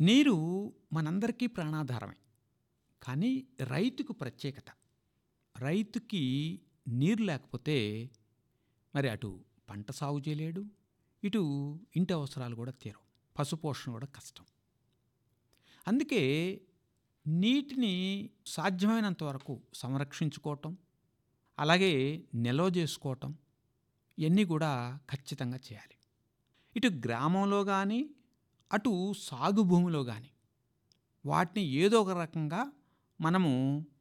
నీరు మనందరికీ ప్రాణాధారమే కానీ రైతుకు ప్రత్యేకత రైతుకి నీరు లేకపోతే మరి అటు పంట సాగు చేయలేడు ఇటు ఇంటి అవసరాలు కూడా తీరవు పశుపోషణ కూడా కష్టం అందుకే నీటిని సాధ్యమైనంత వరకు సంరక్షించుకోవటం అలాగే నిల్వ చేసుకోవటం ఇవన్నీ కూడా ఖచ్చితంగా చేయాలి ఇటు గ్రామంలో కానీ అటు సాగు భూమిలో కానీ వాటిని ఏదో ఒక రకంగా మనము